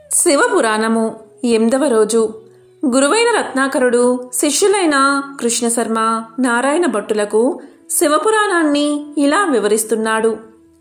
శివపురాణము ఎనిమిదవ రోజు గురువైన రత్నాకరుడు శిష్యులైన కృష్ణశర్మ నారాయణ భట్టులకు శివపురాణాన్ని ఇలా వివరిస్తున్నాడు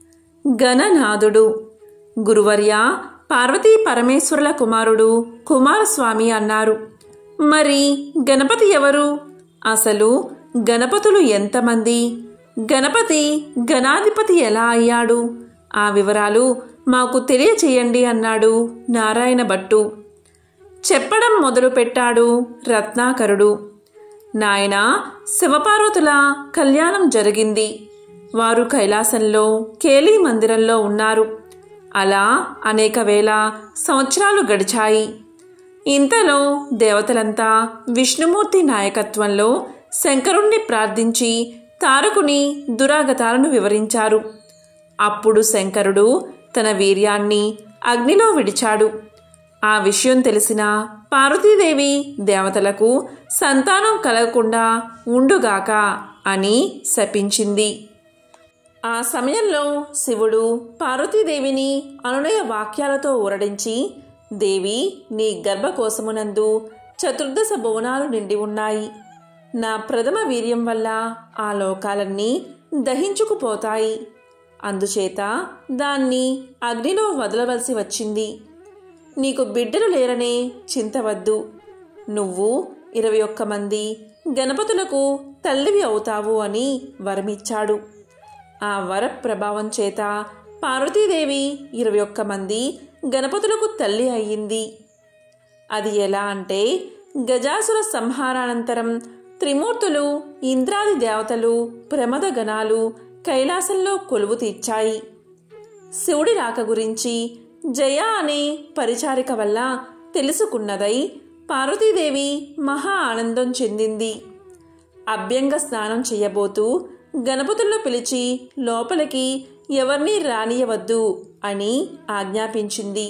గణనాథుడు గురువర్య పార్వతీ పరమేశ్వరుల కుమారుడు కుమారస్వామి అన్నారు మరి గణపతి ఎవరు అసలు గణపతులు ఎంతమంది గణపతి గణాధిపతి ఎలా అయ్యాడు ఆ వివరాలు మాకు తెలియచేయండి అన్నాడు నారాయణ భట్టు చెప్పడం మొదలుపెట్టాడు రత్నాకరుడు నాయన శివపార్వతుల కళ్యాణం జరిగింది వారు కైలాసంలో కేలీ మందిరంలో ఉన్నారు అలా అనేక వేల సంవత్సరాలు గడిచాయి ఇంతలో దేవతలంతా విష్ణుమూర్తి నాయకత్వంలో శంకరుణ్ణి ప్రార్థించి తారకుని దురాగతాలను వివరించారు అప్పుడు శంకరుడు తన వీర్యాన్ని అగ్నిలో విడిచాడు ఆ విషయం తెలిసిన పార్వతీదేవి దేవతలకు సంతానం కలగకుండా ఉండుగాక అని శపించింది ఆ సమయంలో శివుడు పార్వతీదేవిని అనునయ వాక్యాలతో ఊరడించి దేవి నీ గర్భకోశమునందు చతుర్దశ భువనాలు నిండి ఉన్నాయి నా ప్రథమ వీర్యం వల్ల ఆ లోకాలన్నీ దహించుకుపోతాయి అందుచేత దాన్ని అగ్నిలో వదలవలసి వచ్చింది నీకు బిడ్డలు లేరనే చింతవద్దు నువ్వు ఇరవై ఒక్క మంది గణపతులకు తల్లివి అవుతావు అని వరమిచ్చాడు ఆ వర ప్రభావం చేత పార్వతీదేవి ఇరవై ఒక్క మంది గణపతులకు తల్లి అయ్యింది అది ఎలా అంటే గజాసుర సంహారానంతరం త్రిమూర్తులు ఇంద్రాది దేవతలు ప్రమద గణాలు కైలాసంలో కొలువు తీర్చాయి శివుడి రాక గురించి జయ అనే పరిచారిక వల్ల తెలుసుకున్నదై పార్వతీదేవి మహా ఆనందం చెందింది అభ్యంగ స్నానం చేయబోతూ గణపతుల్లో పిలిచి లోపలికి ఎవరినీ రానియవద్దు అని ఆజ్ఞాపించింది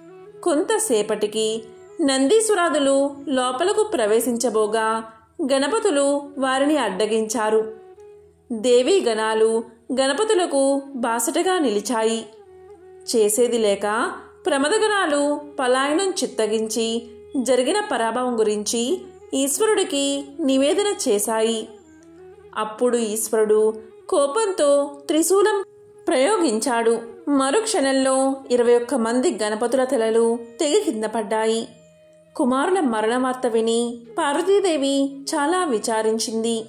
కొంతసేపటికి నందీశ్వరాదులు లోపలకు ప్రవేశించబోగా గణపతులు వారిని అడ్డగించారు దేవీ గణాలు గణపతులకు బాసటగా నిలిచాయి చేసేది లేక ప్రమదగణాలు పలాయనం చిత్తగించి జరిగిన పరాభవం గురించి ఈశ్వరుడికి నివేదన చేశాయి అప్పుడు ఈశ్వరుడు కోపంతో త్రిశూలం ప్రయోగించాడు మరుక్షణంలో ఇరవై ఒక్క మంది గణపతుల తలలు తెగి కింద పడ్డాయి కుమారుల మరణ వార్త విని పార్వతీదేవి చాలా విచారించింది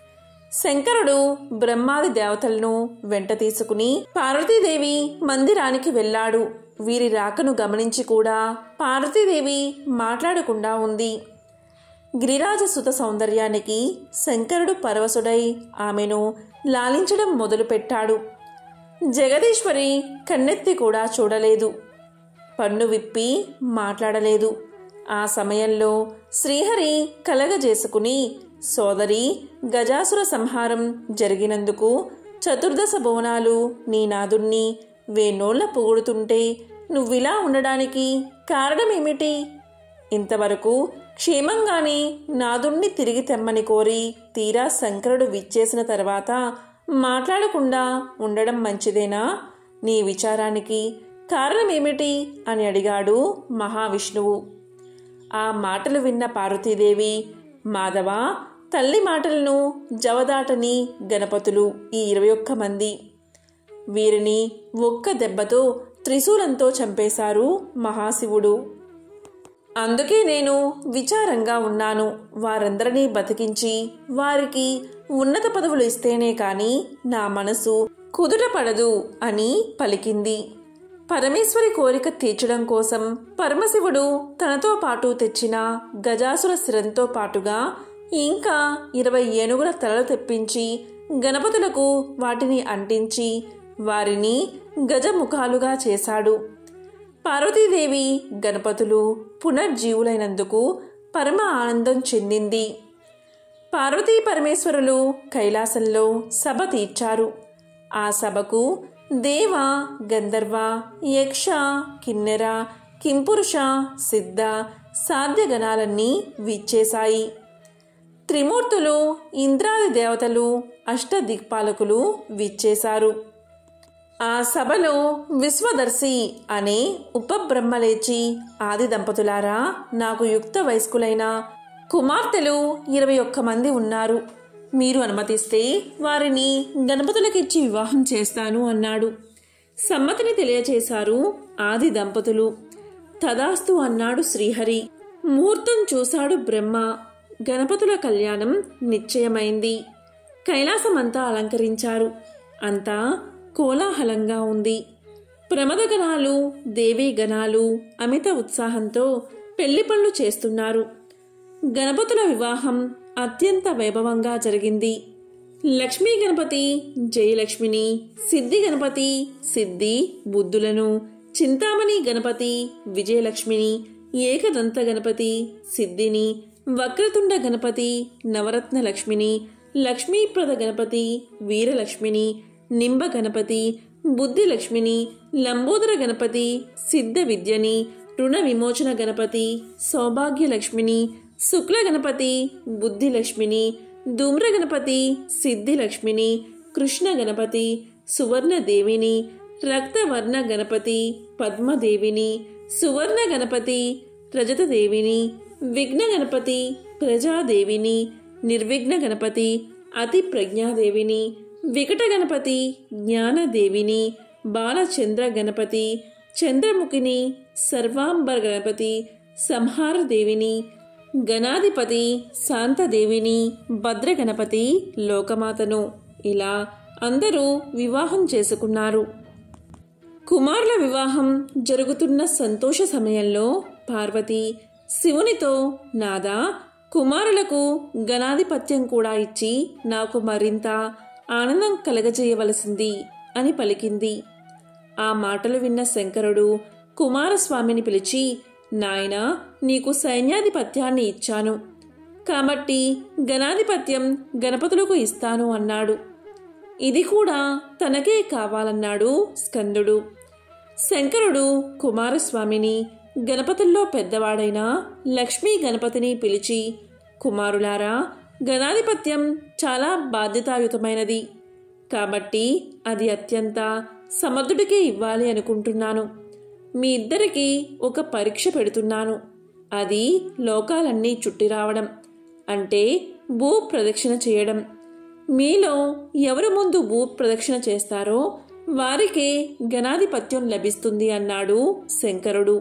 శంకరుడు బ్రహ్మాది దేవతలను వెంట తీసుకుని పార్వతీదేవి మందిరానికి వెళ్ళాడు వీరి రాకను గమనించి కూడా పార్వతీదేవి మాట్లాడకుండా ఉంది గిరిరాజ సుత సౌందర్యానికి శంకరుడు పరవశుడై ఆమెను లాలించడం మొదలుపెట్టాడు జగదీశ్వరి కన్నెత్తి కూడా చూడలేదు పన్ను విప్పి మాట్లాడలేదు ఆ సమయంలో శ్రీహరి కలగజేసుకుని సోదరి గజాసుర సంహారం జరిగినందుకు చతుర్దశ భువనాలు నీ నాదుణ్ణి వేనోళ్ల పొగుడుతుంటే నువ్విలా ఉండడానికి కారణమేమిటి ఇంతవరకు క్షేమంగానే నాదుణ్ణి తిరిగి తెమ్మని కోరి తీరా శంకరుడు విచ్చేసిన తర్వాత మాట్లాడకుండా ఉండడం మంచిదేనా నీ విచారానికి కారణమేమిటి అని అడిగాడు మహావిష్ణువు ఆ మాటలు విన్న పార్వతీదేవి మాధవ తల్లి మాటలను జవదాటని గణపతులు ఈ ఇరవై ఒక్క మంది వీరిని ఒక్క దెబ్బతో త్రిశూలంతో చంపేశారు మహాశివుడు అందుకే నేను విచారంగా ఉన్నాను వారందరినీ బతికించి వారికి ఉన్నత పదవులు ఇస్తేనే కాని నా మనసు కుదుట పడదు అని పలికింది పరమేశ్వరి కోరిక తీర్చడం కోసం పరమశివుడు తనతో పాటు తెచ్చిన గజాసుర శిరంతో పాటుగా ఇంకా ఇరవై ఏనుగుల తలలు తెప్పించి గణపతులకు వాటిని అంటించి వారిని గజముఖాలుగా చేశాడు పార్వతీదేవి గణపతులు పునర్జీవులైనందుకు పరమ ఆనందం చెందింది పార్వతీ పరమేశ్వరులు కైలాసంలో సభ తీర్చారు ఆ సభకు దేవ గంధర్వ యక్ష కిన్నెర కింపురుష సిద్ధ సాధ్యగణాలన్నీ విచ్చేశాయి త్రిమూర్తులు ఇంద్రాది దేవతలు అష్టదిక్పాలకులు విచ్చేశారు ఆ సభలో విశ్వదర్శి అనే ఉపబ్రహ్మ లేచి ఆది దంపతులారా నాకు యుక్త వయస్కులైన కుమార్తెలు ఇరవై ఒక్క మంది ఉన్నారు మీరు అనుమతిస్తే వారిని గణపతులకిచ్చి వివాహం చేస్తాను అన్నాడు సమ్మతిని తెలియచేశారు ఆది దంపతులు తదాస్తు అన్నాడు శ్రీహరి ముహూర్తం చూశాడు బ్రహ్మ గణపతుల కళ్యాణం నిశ్చయమైంది కైలాసమంతా అలంకరించారు అంతా కోలాహలంగా ఉంది ప్రమదగణాలు దేవీ గణాలు అమిత ఉత్సాహంతో పెళ్లి పనులు చేస్తున్నారు గణపతుల వివాహం అత్యంత వైభవంగా జరిగింది లక్ష్మీ గణపతి జయలక్ష్మిని సిద్ధి గణపతి సిద్ధి బుద్ధులను చింతామణి గణపతి విజయలక్ష్మిని ఏకదంత గణపతి సిద్ధిని వక్రతుండ గణపతి నవరత్న లక్ష్మిని లక్ష్మీప్రద గణపతి వీరలక్ష్మిని నింబ గణపతి బుద్ధి లక్ష్మిని లంబోదర గణపతి సిద్ధ విద్యని రుణ విమోచన గణపతి సౌభాగ్య లక్ష్మిని శుక్ల గణపతి బుద్ధి లక్ష్మిని ధూమ్ర గణపతి సిద్ధి లక్ష్మిని కృష్ణ గణపతి సువర్ణ దేవిని రక్తవర్ణ గణపతి పద్మదేవిని సువర్ణ గణపతి రజత దేవిని విఘ్న గణపతి ప్రజాదేవిని నిర్విఘ్న గణపతి అతి ప్రజ్ఞాదేవిని వికట గణపతి జ్ఞానదేవిని బాలచంద్ర గణపతి చంద్రముఖిని సర్వాంబర గణపతి సంహార దేవిని గణాధిపతి శాంతదేవిని భద్ర గణపతి లోకమాతను ఇలా అందరూ వివాహం చేసుకున్నారు కుమారుల వివాహం జరుగుతున్న సంతోష సమయంలో పార్వతి శివునితో నాదా కుమారులకు గణాధిపత్యం కూడా ఇచ్చి నాకు మరింత ఆనందం కలగజేయవలసింది అని పలికింది ఆ మాటలు విన్న శంకరుడు కుమారస్వామిని పిలిచి నాయనా నీకు సైన్యాధిపత్యాన్ని ఇచ్చాను కాబట్టి గణాధిపత్యం గణపతులకు ఇస్తాను అన్నాడు ఇది కూడా తనకే కావాలన్నాడు స్కందుడు శంకరుడు కుమారస్వామిని గణపతుల్లో పెద్దవాడైన లక్ష్మీ గణపతిని పిలిచి కుమారులారా గణాధిపత్యం చాలా బాధ్యతాయుతమైనది కాబట్టి అది అత్యంత సమర్థుడికే ఇవ్వాలి అనుకుంటున్నాను మీ ఇద్దరికి ఒక పరీక్ష పెడుతున్నాను అది లోకాలన్నీ చుట్టి రావడం అంటే భూ ప్రదక్షిణ చేయడం మీలో ఎవరు ముందు భూ ప్రదక్షిణ చేస్తారో వారికే గణాధిపత్యం లభిస్తుంది అన్నాడు శంకరుడు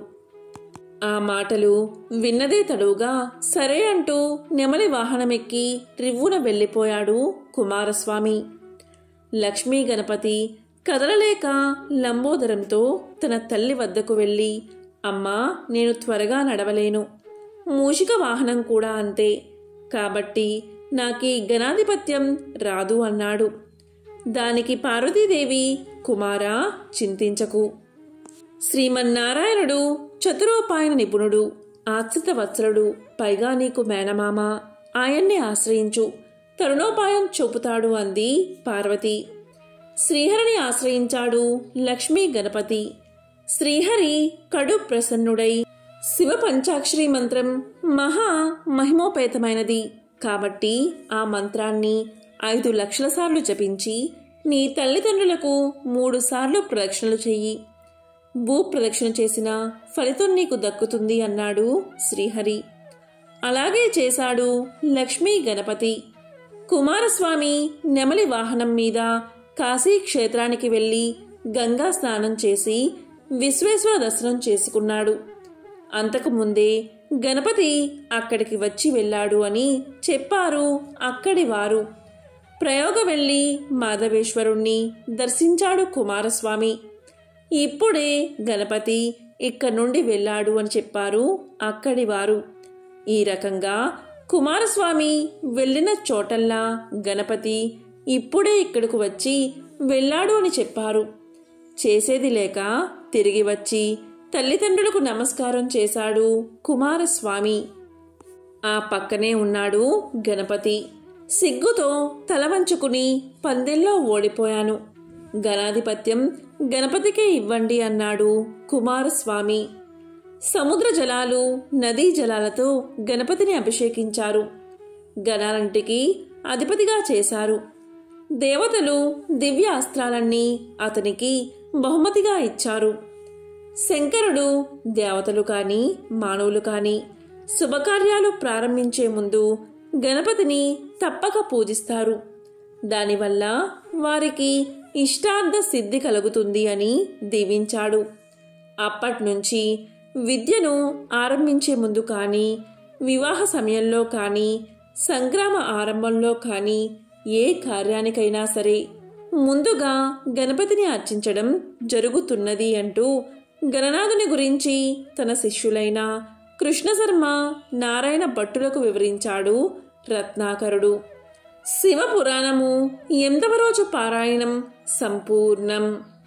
ఆ మాటలు విన్నదే తడుగా సరే అంటూ నెమలి వాహనమెక్కి రివ్వున వెళ్ళిపోయాడు కుమారస్వామి లక్ష్మీ గణపతి కదలలేక లంబోదరంతో తన తల్లి వద్దకు వెళ్ళి అమ్మా నేను త్వరగా నడవలేను మూషిక వాహనం కూడా అంతే కాబట్టి నాకీ గణాధిపత్యం రాదు అన్నాడు దానికి పార్వతీదేవి కుమారా చింతించకు శ్రీమన్నారాయణుడు చతురోపాయన నిపుణుడు ఆశ్రిత వత్సలుడు పైగా నీకు మేనమామ ఆయన్ని ఆశ్రయించు తరుణోపాయం చూపుతాడు అంది పార్వతి శ్రీహరిని ఆశ్రయించాడు లక్ష్మీ గణపతి శ్రీహరి కడు ప్రసన్నుడై శివ పంచాక్షరి మంత్రం మహా మహిమోపేతమైనది కాబట్టి ఆ మంత్రాన్ని ఐదు లక్షల సార్లు జపించి నీ తల్లిదండ్రులకు మూడు సార్లు ప్రదక్షిణలు చెయ్యి భూ ప్రదక్షిణ చేసిన ఫలితం నీకు దక్కుతుంది అన్నాడు శ్రీహరి అలాగే చేశాడు లక్ష్మీ గణపతి కుమారస్వామి నెమలి వాహనం మీద కాశీ క్షేత్రానికి వెళ్ళి గంగా స్నానం చేసి విశ్వేశ్వర దర్శనం చేసుకున్నాడు అంతకు ముందే గణపతి అక్కడికి వచ్చి వెళ్ళాడు అని చెప్పారు అక్కడి వారు ప్రయోగ వెళ్ళి మాధవేశ్వరుణ్ణి దర్శించాడు కుమారస్వామి ఇప్పుడే గణపతి ఇక్కడి నుండి వెళ్ళాడు అని చెప్పారు అక్కడి వారు ఈ రకంగా కుమారస్వామి వెళ్ళిన చోటల్లా గణపతి ఇప్పుడే ఇక్కడకు వచ్చి వెళ్ళాడు అని చెప్పారు చేసేది లేక తిరిగి వచ్చి తల్లిదండ్రులకు నమస్కారం చేశాడు కుమారస్వామి ఆ పక్కనే ఉన్నాడు గణపతి సిగ్గుతో తల వంచుకుని పందెల్లో ఓడిపోయాను గణాధిపత్యం గణపతికే ఇవ్వండి అన్నాడు కుమారస్వామి సముద్ర జలాలు నదీ జలాలతో గణపతిని అభిషేకించారు గణాలంటికి అధిపతిగా చేశారు దేవతలు దివ్య అస్త్రాలన్నీ అతనికి బహుమతిగా ఇచ్చారు శంకరుడు దేవతలు కాని మానవులు కాని శుభకార్యాలు ప్రారంభించే ముందు గణపతిని తప్పక పూజిస్తారు దానివల్ల వారికి ఇష్టార్థ సిద్ధి కలుగుతుంది అని దీవించాడు అప్పట్నుంచి విద్యను ఆరంభించే ముందు కానీ వివాహ సమయంలో కానీ సంగ్రామ ఆరంభంలో కానీ ఏ కార్యానికైనా సరే ముందుగా గణపతిని అర్చించడం జరుగుతున్నది అంటూ గణనాథుని గురించి తన శిష్యులైన కృష్ణశర్మ నారాయణ భట్టులకు వివరించాడు రత్నాకరుడు శివ పురాణము ఎనిమిదవ రోజు పారాయణం సంపూర్ణం